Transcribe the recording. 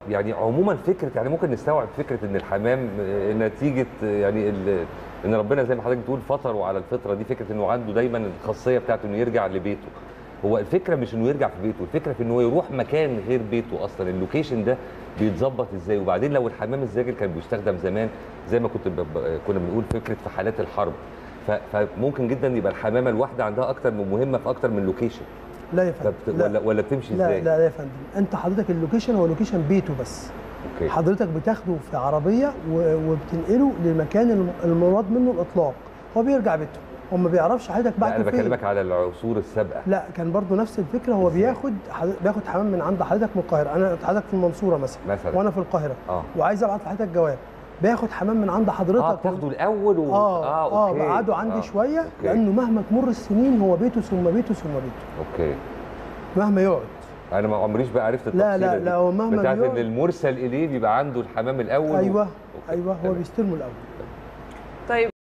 يعني عموما فكره يعني ممكن نستوعب فكره ان الحمام آه، نتيجه آه، يعني ال- ان ربنا زي ما حضرتك بتقول فطره على الفطره دي فكره انه عنده دايما الخاصيه بتاعته انه يرجع لبيته هو الفكره مش انه يرجع في بيته الفكره في انه يروح مكان غير بيته اصلا اللوكيشن ده بيتظبط ازاي وبعدين لو الحمام الزاجل كان بيستخدم زمان زي ما كنت ب... ب- كنا بنقول فكره في حالات الحرب ف... فممكن جدا يبقى الحمامه الواحده عندها اكتر من مهمه في اكتر من لوكيشن لا يا فندم فبت... لا. ولا ولا بتمشي لا ازاي لا لا يا فندم انت حضرتك اللوكيشن هو لوكيشن بيته بس اوكي حضرتك بتاخده في عربيه و- وبتنقله للمكان الم- المراد منه الاطلاق هو بيرجع بيته هو ما بيعرفش حضرتك لا انا بعته فين بكلمك على العصور السابقه لا كان برضو نفس الفكره هو إزاي؟ بياخد حض- بياخد حمام من عند حضرتك من القاهره انا حضرتك في المنصوره مثلا مثلا وانا في القاهره اه وعايز ابعت لحضرتك جواب باخد حمام من عند حضرتك اه بتاخده الاول و... اه اه أوكي. بقعده عندي آه. شويه أوكي. لانه مهما تمر السنين هو بيته ثم بيته ثم بيته اوكي مهما يقعد انا ما عمريش بقى عرفت لا التفصيله لا دي. لا هو مهما بتاعت ان بيقعد المرسل اليه بيبقى عنده الحمام الاول و... ايوه أوكي. ايوه هو تمام. بيستلمه الاول طيب